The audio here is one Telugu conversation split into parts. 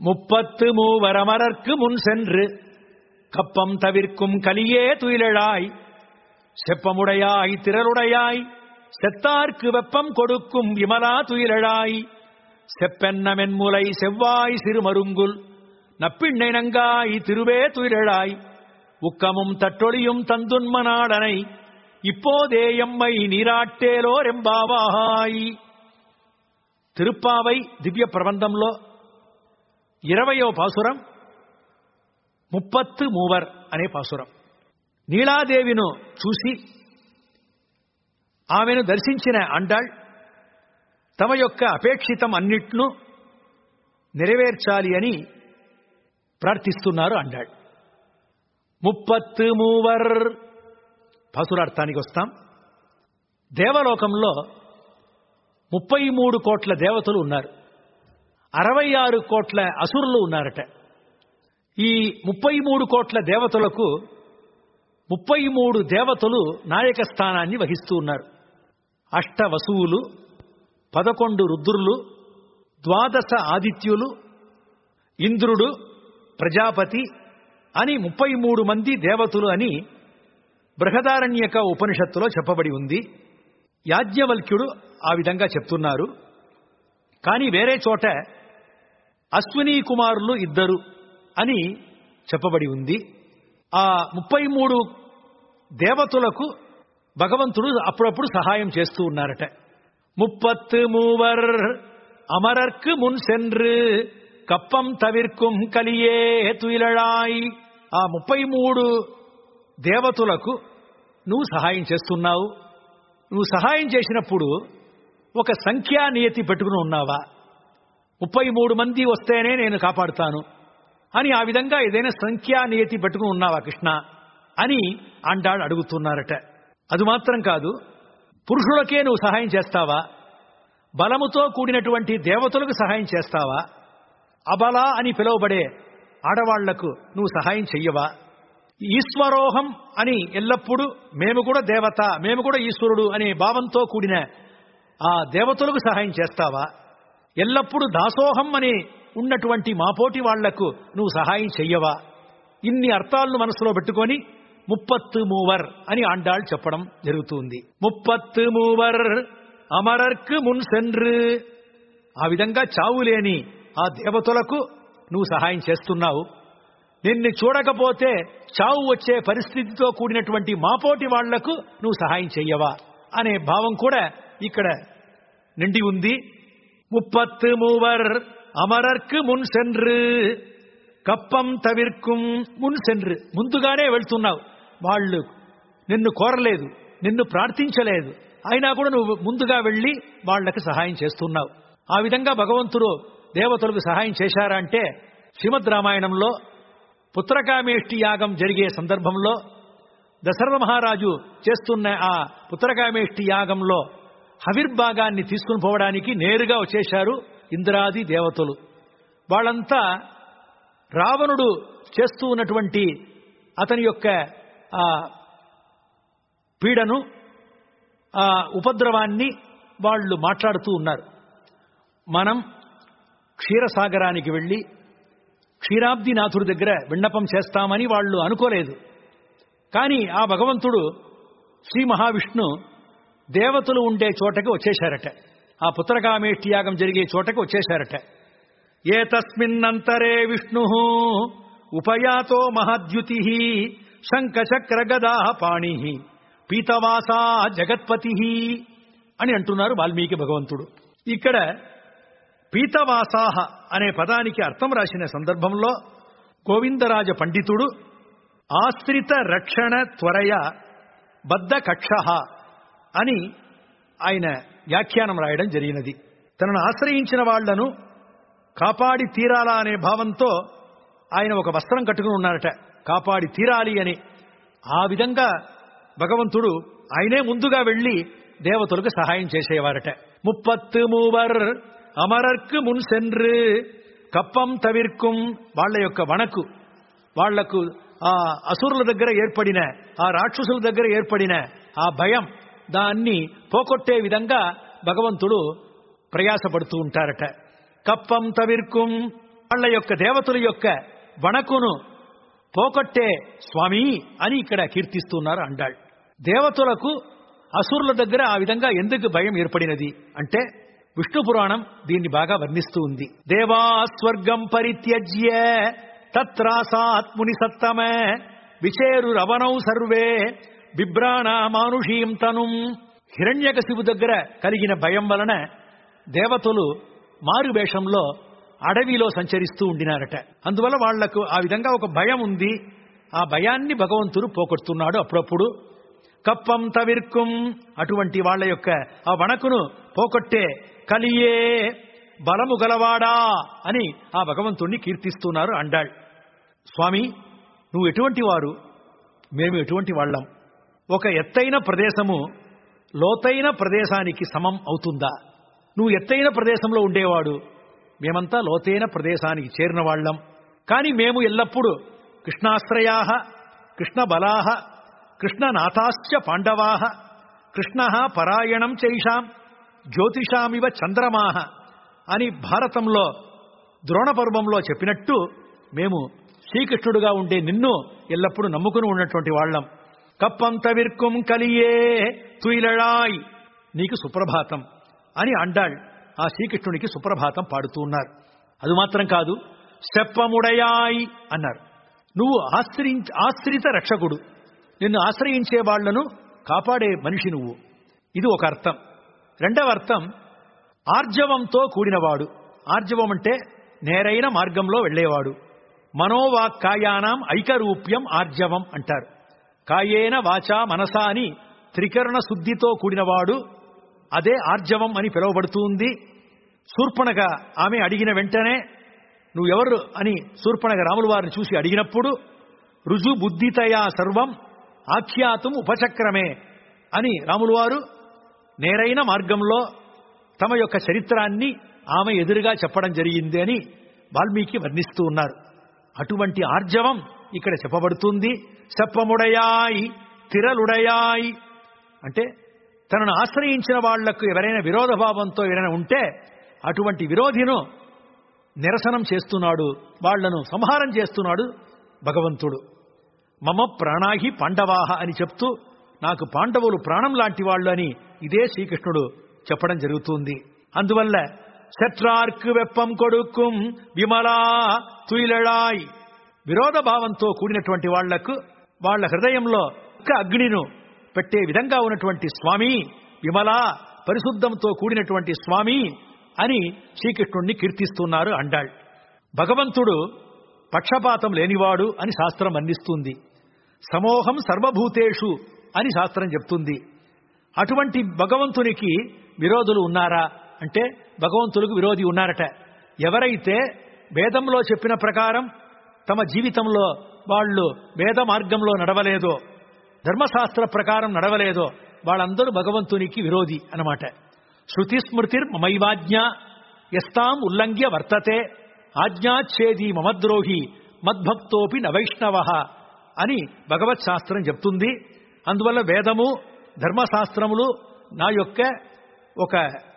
முப்பத்து மூவரமரர்க்கு முன் சென்று கப்பம் தவிர்க்கும் கலியே துயிலழாய் செப்பமுடையாய் திரளுடையாய் செத்தார்க்கு வெப்பம் கொடுக்கும் விமலா துயிலழாய் செப்பென்னமென்முலை செவ்வாய் சிறுமருங்குல் நப்பிண்ணை நங்காய் திருவே துயிலழாய் உக்கமும் தட்டொழியும் தந்துன்மனாடனை இப்போதே எம்மை நீராட்டேலோர் ఎంబావాహాయ్ తిరుప్పావై దివ్య ప్రబంధంలో ఇరవయో పాసురం ముప్పత్తు మూవర్ అనే పాసురం నీలాదేవిను చూసి ఆమెను దర్శించిన అండాళ్ తమ యొక్క అపేక్షితం అన్నిట్ను నెరవేర్చాలి అని ప్రార్థిస్తున్నారు అండాళ్ ముప్పత్తు మూవర్ పాసురార్థానికి వస్తాం దేవలోకంలో ముప్పై మూడు కోట్ల దేవతలు ఉన్నారు అరవై ఆరు కోట్ల అసురులు ఉన్నారట ఈ ముప్పై మూడు కోట్ల దేవతలకు ముప్పై మూడు దేవతలు నాయక స్థానాన్ని వహిస్తూ ఉన్నారు అష్ట వసువులు పదకొండు రుద్రులు ద్వాదశ ఆదిత్యులు ఇంద్రుడు ప్రజాపతి అని ముప్పై మూడు మంది దేవతలు అని బృహదారణ్యక ఉపనిషత్తులో చెప్పబడి ఉంది యాజ్ఞవల్క్యుడు ఆ విధంగా చెప్తున్నారు కానీ వేరే చోట అశ్విని కుమారులు ఇద్దరు అని చెప్పబడి ఉంది ఆ ముప్పై మూడు దేవతలకు భగవంతుడు అప్పుడప్పుడు సహాయం చేస్తూ ఉన్నారట ముప్పత్తు మూవర్ అమరర్కు మున్ సెన్రు కప్పం తవిర్కుం కలియే తుయిలళాయి ఆ ముప్పై మూడు దేవతలకు నువ్వు సహాయం చేస్తున్నావు నువ్వు సహాయం చేసినప్పుడు ఒక సంఖ్యా నియతి పెట్టుకుని ఉన్నావా ముప్పై మూడు మంది వస్తేనే నేను కాపాడుతాను అని ఆ విధంగా ఏదైనా సంఖ్యా నియతి పెట్టుకుని ఉన్నావా కృష్ణ అని అంటాడు అడుగుతున్నారట అది మాత్రం కాదు పురుషులకే నువ్వు సహాయం చేస్తావా బలముతో కూడినటువంటి దేవతలకు సహాయం చేస్తావా అబల అని పిలువబడే ఆడవాళ్లకు నువ్వు సహాయం చెయ్యవా ఈశ్వరోహం అని ఎల్లప్పుడూ మేము కూడా దేవత మేము కూడా ఈశ్వరుడు అనే భావంతో కూడిన ఆ దేవతలకు సహాయం చేస్తావా ఎల్లప్పుడూ దాసోహం అని ఉన్నటువంటి మాపోటి వాళ్లకు నువ్వు సహాయం చెయ్యవా ఇన్ని అర్థాలను మనసులో పెట్టుకొని ముప్పత్తు మూవర్ అని ఆండాళ్ చెప్పడం జరుగుతుంది ముప్పత్తు మూవర్ అమరర్కు మున్ సెన్రు ఆ విధంగా చావు లేని ఆ దేవతలకు నువ్వు సహాయం చేస్తున్నావు నిన్ను చూడకపోతే చావు వచ్చే పరిస్థితితో కూడినటువంటి మాపోటి వాళ్లకు నువ్వు సహాయం చెయ్యవా అనే భావం కూడా ఇక్కడ నిండి ఉంది ముప్పత్తు మూవర్ అమరర్కు మున్ సెన్రు కప్పం తవిర్కుం మున్ సెన్రు ముందుగానే వెళ్తున్నావు వాళ్ళు నిన్ను కోరలేదు నిన్ను ప్రార్థించలేదు అయినా కూడా నువ్వు ముందుగా వెళ్ళి వాళ్లకు సహాయం చేస్తున్నావు ఆ విధంగా భగవంతుడు దేవతలకు సహాయం చేశారా అంటే శ్రీమద్ రామాయణంలో పుత్రకామేష్టి యాగం జరిగే సందర్భంలో దశరథ మహారాజు చేస్తున్న ఆ పుత్రకామేష్టి యాగంలో హవిర్భాగాన్ని తీసుకుని పోవడానికి నేరుగా వచ్చేశారు ఇంద్రాది దేవతలు వాళ్ళంతా రావణుడు చేస్తూ ఉన్నటువంటి అతని యొక్క ఆ పీడను ఆ ఉపద్రవాన్ని వాళ్ళు మాట్లాడుతూ ఉన్నారు మనం క్షీరసాగరానికి వెళ్ళి క్షీరాబ్దినాథుడి దగ్గర విన్నపం చేస్తామని వాళ్ళు అనుకోలేదు కానీ ఆ భగవంతుడు శ్రీ మహావిష్ణు దేవతలు ఉండే చోటకి వచ్చేశారట ఆ పుత్రకామేష్టి యాగం జరిగే చోటకి వచ్చేశారట ఏ తస్మిన్నంతరే విష్ణు ఉపయాతో మహాద్యుతి శంఖచక్ర గదా పాణి పీతవాసా జగత్పతి అని అంటున్నారు వాల్మీకి భగవంతుడు ఇక్కడ పీతవాసాహ అనే పదానికి అర్థం రాసిన సందర్భంలో గోవిందరాజ పండితుడు ఆశ్రిత రక్షణ త్వరయ బద్ధ కక్ష అని ఆయన వ్యాఖ్యానం రాయడం జరిగినది తనను ఆశ్రయించిన వాళ్లను కాపాడి తీరాలా అనే భావంతో ఆయన ఒక వస్త్రం కట్టుకుని ఉన్నారట కాపాడి తీరాలి అని ఆ విధంగా భగవంతుడు ఆయనే ముందుగా వెళ్లి దేవతలకు సహాయం చేసేవారట ముప్పత్తు మూవర్ అమరర్కు మున్ సెన్రు కప్పం తవిర్కుం వాళ్ళ యొక్క వణకు వాళ్లకు ఆ అసురుల దగ్గర ఏర్పడిన ఆ రాక్షసుల దగ్గర ఏర్పడిన ఆ భయం దాన్ని పోకొట్టే విధంగా భగవంతుడు ప్రయాసపడుతూ ఉంటారట కప్పం తవిర్కుం వాళ్ళ యొక్క దేవతల యొక్క వణకును పోకొట్టే స్వామి అని ఇక్కడ కీర్తిస్తున్నారు అండాళ్ దేవతలకు అసురుల దగ్గర ఆ విధంగా ఎందుకు భయం ఏర్పడినది అంటే విష్ణు పురాణం దీన్ని బాగా వర్ణిస్తూ ఉంది దేవా స్వర్గం పరిత్యజ్య తత్రాసాత్ముని సత్తమ విచేరు రవణౌ సర్వే బిభ్రాణ మానుషీం తనుం హిరణ్యకశిపు దగ్గర కలిగిన భయం వలన దేవతలు మారు వేషంలో అడవిలో సంచరిస్తూ ఉండినారట అందువల్ల వాళ్లకు ఆ విధంగా ఒక భయం ఉంది ఆ భయాన్ని భగవంతుడు పోగొడుతున్నాడు అప్పుడప్పుడు కప్పం తవిర్కుం అటువంటి వాళ్ళ యొక్క ఆ వణకును పోకొట్టే కలియే బలము గలవాడా అని ఆ భగవంతుణ్ణి కీర్తిస్తున్నారు అండాళ్ స్వామి నువ్వు ఎటువంటి వారు మేము ఎటువంటి వాళ్ళం ఒక ఎత్తైన ప్రదేశము లోతైన ప్రదేశానికి సమం అవుతుందా నువ్వు ఎత్తైన ప్రదేశంలో ఉండేవాడు మేమంతా లోతైన ప్రదేశానికి చేరిన వాళ్ళం కానీ మేము ఎల్లప్పుడూ కృష్ణాశ్రయా కృష్ణ బలాహ కృష్ణనాథాశ్చ పాండవాహ కృష్ణ పరాయణం చైషాం జ్యోతిషామివ చంద్రమాహ అని భారతంలో ద్రోణపర్వంలో చెప్పినట్టు మేము శ్రీకృష్ణుడుగా ఉండే నిన్ను ఎల్లప్పుడూ నమ్ముకుని ఉన్నటువంటి వాళ్ళం కప్పంత విర్కుం కలియే తుయిలడాయ్ నీకు సుప్రభాతం అని అండాళ్ ఆ శ్రీకృష్ణునికి సుప్రభాతం పాడుతూ ఉన్నారు అది మాత్రం కాదు సెప్పముడయాయ్ అన్నారు నువ్వు ఆశ్రయించ ఆశ్రిత రక్షకుడు నిన్ను ఆశ్రయించే వాళ్లను కాపాడే మనిషి నువ్వు ఇది ఒక అర్థం రెండవ అర్థం ఆర్జవంతో కూడినవాడు ఆర్జవం అంటే నేరైన మార్గంలో వెళ్ళేవాడు మనోవాక్ కాయానాం ఐకరూప్యం ఆర్జవం అంటారు కాయేన వాచా మనసా అని త్రికరణ శుద్ధితో కూడినవాడు అదే ఆర్జవం అని పిలువబడుతుంది శూర్పణగ ఆమె అడిగిన వెంటనే నువ్వెవరు అని శూర్పణగ రాముల వారిని చూసి అడిగినప్పుడు రుజు బుద్ధితయా సర్వం ఆఖ్యాతం ఉపచక్రమే అని రాములు వారు నేరైన మార్గంలో తమ యొక్క చరిత్రాన్ని ఆమె ఎదురుగా చెప్పడం జరిగింది అని వాల్మీకి వర్ణిస్తూ ఉన్నారు అటువంటి ఆర్జవం ఇక్కడ చెప్పబడుతుంది చెప్పముడయాయి తిరలుడయాయి అంటే తనను ఆశ్రయించిన వాళ్లకు ఎవరైనా విరోధ భావంతో ఎవరైనా ఉంటే అటువంటి విరోధిను నిరసనం చేస్తున్నాడు వాళ్లను సంహారం చేస్తున్నాడు భగవంతుడు మమ ప్రాణాహి పాండవాహ అని చెప్తూ నాకు పాండవులు ప్రాణం లాంటి వాళ్ళు అని ఇదే శ్రీకృష్ణుడు చెప్పడం జరుగుతుంది అందువల్ల శత్రార్క్ వెప్పం కొడుకుం విమలా తుయిలడాయ్ విరోధ భావంతో కూడినటువంటి వాళ్లకు వాళ్ళ హృదయంలో ఒక్క అగ్నిను పెట్టే విధంగా ఉన్నటువంటి స్వామి విమలా పరిశుద్ధంతో కూడినటువంటి స్వామి అని శ్రీకృష్ణుణ్ణి కీర్తిస్తున్నారు అండాళ్ భగవంతుడు పక్షపాతం లేనివాడు అని శాస్త్రం అందిస్తుంది సమోహం సర్వభూతేషు అని శాస్త్రం చెప్తుంది అటువంటి భగవంతునికి విరోధులు ఉన్నారా అంటే భగవంతులకు విరోధి ఉన్నారట ఎవరైతే వేదంలో చెప్పిన ప్రకారం తమ జీవితంలో వాళ్ళు వేద మార్గంలో నడవలేదో ధర్మశాస్త్ర ప్రకారం నడవలేదో వాళ్ళందరూ భగవంతునికి విరోధి అన్నమాట శృతి స్మృతిర్ మమైవాజ్ఞ ఎస్తాం ఉల్లంఘ్య వర్తతే ఆజ్ఞాచ్ఛేది మమద్రోహి మద్భక్తోపి నవైష్ణవ అని భగవత్ శాస్త్రం చెప్తుంది అందువల్ల వేదము ధర్మశాస్త్రములు నా యొక్క ఒక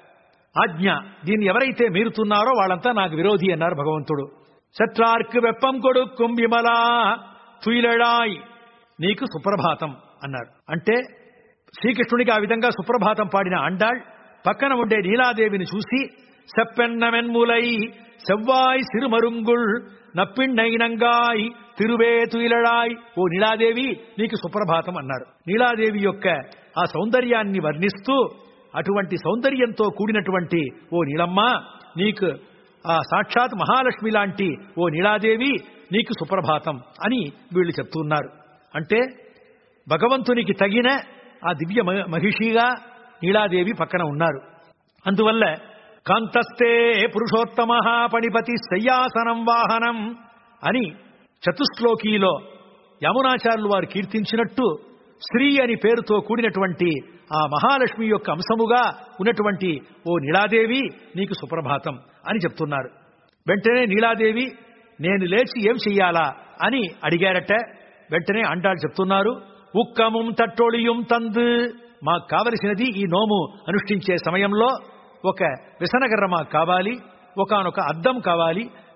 ఆజ్ఞ దీన్ని ఎవరైతే మీరుతున్నారో వాళ్ళంతా నాకు విరోధి అన్నారు భగవంతుడు శత్రార్క్ వెప్పం కొడుక్కుం విమలా తుయిలడాయ్ నీకు సుప్రభాతం అన్నారు అంటే శ్రీకృష్ణునికి ఆ విధంగా సుప్రభాతం పాడిన అండాళ్ పక్కన ఉండే నీలాదేవిని చూసి செப்பென்னமென்முலை செவ்வாய் சிறுமருங்குள் నప్పిండైనంగాయ్ తిరువే తుయిలడాయ్ ఓ నీలాదేవి నీకు సుప్రభాతం అన్నారు నీలాదేవి యొక్క ఆ సౌందర్యాన్ని వర్ణిస్తూ అటువంటి సౌందర్యంతో కూడినటువంటి ఓ నీలమ్మ నీకు ఆ సాక్షాత్ మహాలక్ష్మి లాంటి ఓ నీలాదేవి నీకు సుప్రభాతం అని వీళ్ళు చెప్తున్నారు అంటే భగవంతునికి తగిన ఆ దివ్య మ- మహిషిగా నీలాదేవి పక్కన ఉన్నారు అందువల్ల కాంతస్తే పురుషోత్తమ పణిపతి శయ్యాసనం వాహనం అని చతుశ్లోకీలో యమునాచార్యులు వారు కీర్తించినట్టు శ్రీ అని పేరుతో కూడినటువంటి ఆ మహాలక్ష్మి యొక్క అంశముగా ఉన్నటువంటి ఓ నీలాదేవి నీకు సుప్రభాతం అని చెప్తున్నారు వెంటనే నీలాదేవి నేను లేచి ఏం చెయ్యాలా అని అడిగారట వెంటనే అంటాడు చెప్తున్నారు ఉక్కముం తట్టొళియుం తందు మాకు కావలసినది ఈ నోము అనుష్ఠించే సమయంలో ఒక విసనగర్ర మాకు కావాలి ఒకనొక అద్దం కావాలి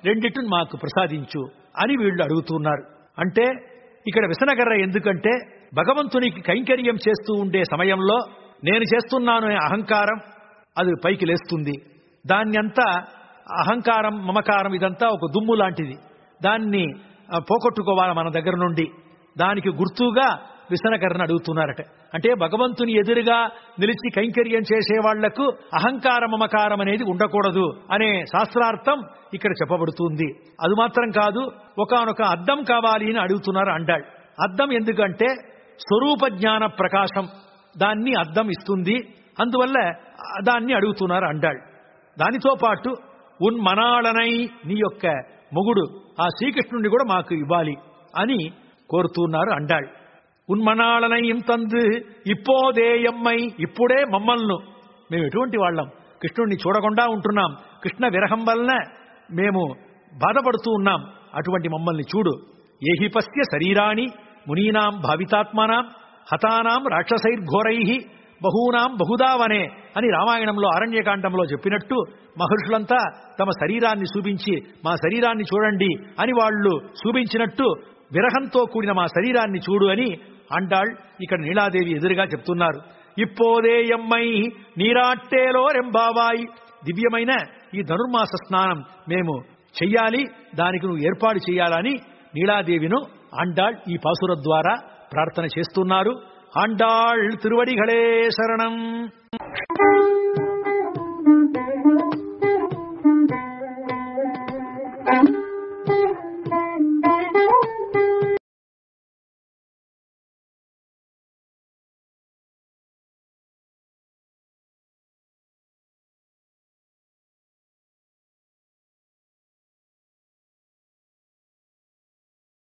రెండిటిని మాకు ప్రసాదించు అని వీళ్ళు అడుగుతున్నారు అంటే ఇక్కడ విసనగర్ర ఎందుకంటే భగవంతునికి కైంకర్యం చేస్తూ ఉండే సమయంలో నేను చేస్తున్నాను అనే అహంకారం అది పైకి లేస్తుంది దాన్ని అంతా అహంకారం మమకారం ఇదంతా ఒక దుమ్ము లాంటిది దాన్ని ఆ, పోగొట్టుకోవాలి మన దగ్గర నుండి దానికి గుర్తుగా విసనకరణ అడుగుతున్నారట అంటే భగవంతుని ఎదురుగా నిలిచి కైంకర్యం చేసే వాళ్లకు అహంకార మమకారం అనేది ఉండకూడదు అనే శాస్త్రార్థం ఇక్కడ చెప్పబడుతుంది అది మాత్రం కాదు ఒకనొక అద్దం కావాలి అని అడుగుతున్నారు అండాள் అద్దం ఎందుకంటే స్వరూప జ్ఞాన ప్రకాశం దాన్ని అద్దం ఇస్తుంది అందువల్ల దాన్ని అడుగుతున్నారు అండాள் దానితో పాటు ఉన్మనాళనై నీ యొక్క మొగుడు ఆ శ్రీకృష్ణుడిని కూడా మాకు ఇవ్వాలి అని కోరుతున్నారు అండాள் ఉన్మనాళనయం తందు ఇప్పోదేయమ్మై ఇప్పుడే మమ్మల్ని మేము ఎటువంటి వాళ్ళం కృష్ణుడిని చూడకుండా ఉంటున్నాం కృష్ణ విరహం వలన మేము బాధపడుతూ ఉన్నాం అటువంటి మమ్మల్ని చూడు ఏహి పశ్య శరీరాణి మునీనాం భావితాత్మనాం హతానాం రాక్షసైర్ఘోరై బహూనాం బహుదావనే అని రామాయణంలో అరణ్యకాండంలో చెప్పినట్టు మహర్షులంతా తమ శరీరాన్ని చూపించి మా శరీరాన్ని చూడండి అని వాళ్ళు చూపించినట్టు విరహంతో కూడిన మా శరీరాన్ని చూడు అని అండాళ్ ఇక్కడ నీలాదేవి ఎదురుగా చెప్తున్నారు ఇప్పోదే ఎమ్మై నీరాట్టేలో రెంబావాయి దివ్యమైన ఈ ధనుర్మాస స్నానం మేము చెయ్యాలి దానికి నువ్వు ఏర్పాటు చేయాలని నీలాదేవిను ఆండాళ్ ఈ పాసుర ద్వారా ప్రార్థన చేస్తున్నారు ఆండాళ్ తిరువడిగళే శరణం Thank you.